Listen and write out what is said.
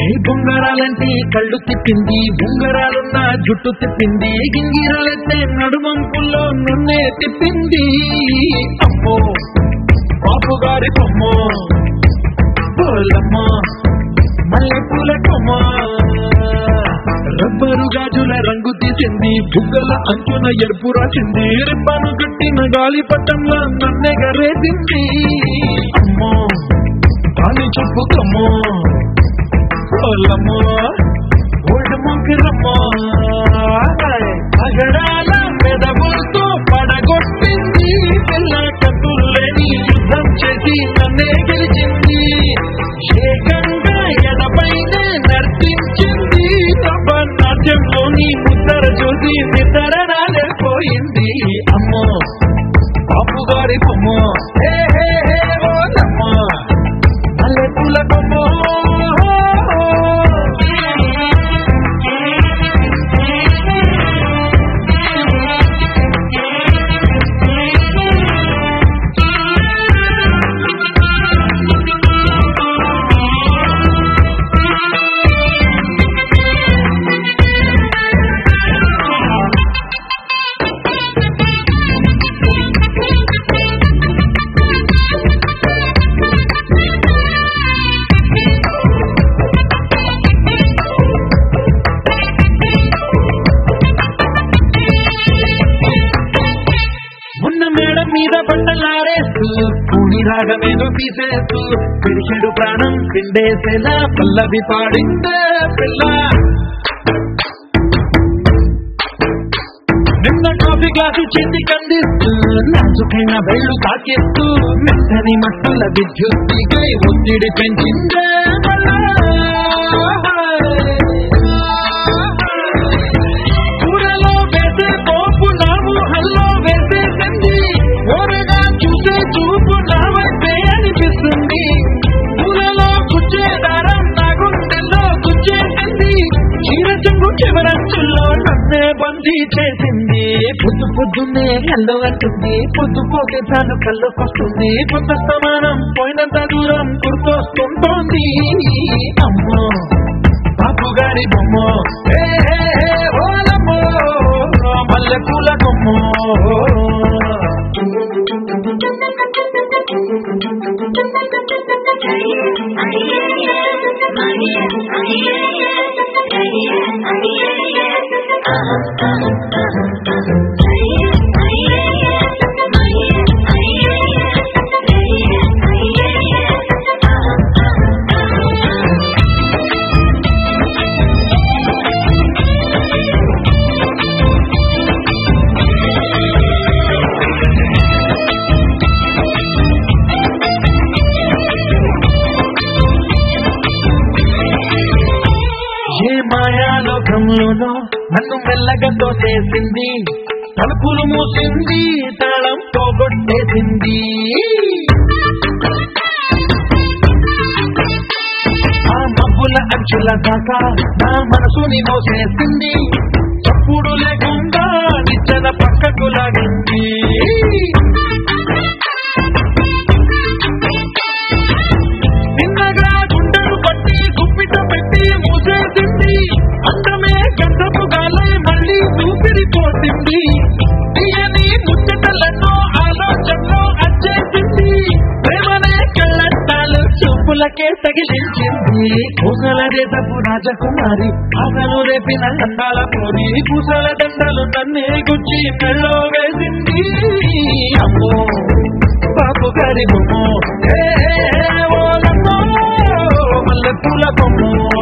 ఏ బొంగరాలంటే కళ్ళు తిప్పింది బొంగరాలున్న జుట్టు తిప్పింది గింగిరాలైతే నడుమంపుల్లో నన్నే తిప్పింది అమ్మో బాబు గారి బొమ్మ పోలమ్మ మల్లెపూల కొమ్మ రబ్బరు గాజుల రంగు తీసింది బుగ్గల అంచున ఎరుపు రాసింది రిబ్బను కట్టిన గాలి పట్టంలో నన్నెగరేసింది అమ్మో గాలి చెప్పుకమ్మో ఓలమ్మో ఓల్డ్ మొగ్గురమ్మో అగడాల మెదవులతో పడగొట్టింది పిల్ల కత్తుల్లేని యుద్ధం చేసి నన్నే గెలిచింది ఏకంగా ఎడపైనే నర్తించింది నాట్యంలోని ముద్దర చూసి నిద్రనాలే పోయింది అమ్మో బాపు గారి బొమ్మ హే హే హే ఓలమ్మ మల్లెపూల బొమ్మ ఉన్న మేడ మీద బట్టలారేస్తూ కూని రాగమేదో తీసేస్తూ పిడిచెడు ప్రాణం పిండేసేలా పల్లవి పాడిందే పిల్ల నిన్న కాఫీ గ్లాసు చేతి కందిస్తూ నాజుకైన వెళ్ళు తాకేస్తూ మెత్తని మట్టల విద్యుత్తికై ఒత్తిడి పెంచిందే కూరలో వేసే పోపు నా ఊహల్లో వేసేసింది ఓరగా చూసే చూపు నా వైపే అనిపిస్తుంది కూరలో గుచ్చే దారం నా గుండెల్లో గుచ్చేసింది చీర చెంగు చివరంచుల్లో నన్నే బందీ చేసింది పొద్దు పొద్దున్నే హెల్లో అంటుంది పొద్దు పోతే తాను కళ్ళకొస్తుంది కొంత సమానం పోయినంత దూరం గుర్తొస్తుంటోంది అమ్మో బాపు గారి బొమ్మ హే హే హే ఓలమ్మో మల్లె పూల కొమ్మ ఏ మాయాలోకంలోనో నన్ను మెల్లగా తోసేసింది తలుపులు మూసింది తాళం పోగొట్టేసింది ఆ మబ్బుల అంచుల దాకా నా మనసుని మోసేసింది చప్పుడు లేకుండా నిచ్చెన పక్కకు లాగింది నిన్నగా గుండెలు పట్టి గుప్పిట పెట్టి మూసేసింది అందమే గంధపు గాలై మళ్ళీ ఊపిరి పోసింది తీయని ముచ్చటలెన్నో ఆలోచనలో అచ్చేసింది ప్రేమనే కళ్ళట్టాలు చూపులకే తగిలించింది పూసల దేశపు రాజకుమారి ఆశలు రేపిన కండాల పోరి పూసల దండలు నన్నే గుచ్చి మెళ్ళో వేసింది అమ్మో బాపు గారి బొమ్మ హే హే హే ఓలమ్మో మల్లె పూల బొమ్మ